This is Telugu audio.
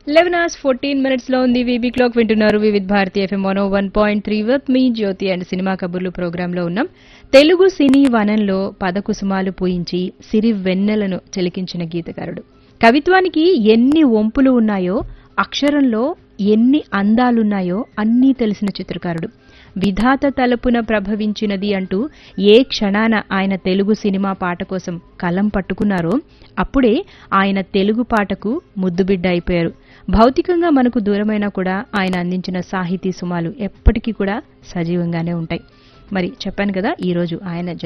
లెవెన్ అవర్స్ ఫోర్టీన్ మినిట్స్ లో ఉంది వీబీ క్లాక్ వింటున్నారు Vividh Bharati FM one one point three with me Jyothi and cinema కబుర్లు ప్రోగ్రామ్ లో ఉన్నాం తెలుగు సినీ వనంలో పదకుసుమాలు పూయించి సిరి వెన్నెలను చెలికించిన గీతకారుడు కవిత్వానికి ఎన్ని వంపులు ఉన్నాయో అక్షరంలో ఎన్ని అందాలున్నాయో అన్నీ తెలిసిన చిత్రకారుడు విధాత తలపున ప్రభవించినది అంటూ ఏ క్షణాన ఆయన తెలుగు సినిమా పాట కోసం కలం పట్టుకున్నారో అప్పుడే ఆయన తెలుగు పాటకు ముద్దుబిడ్డ అయిపోయారు భౌతికంగా మనకు దూరమైనా కూడా ఆయన అందించిన సాహితీ సుమాలు ఎప్పటికీ కూడా సజీవంగానే ఉంటాయి మరి చెప్పాను కదా ఈ రోజు ఆయన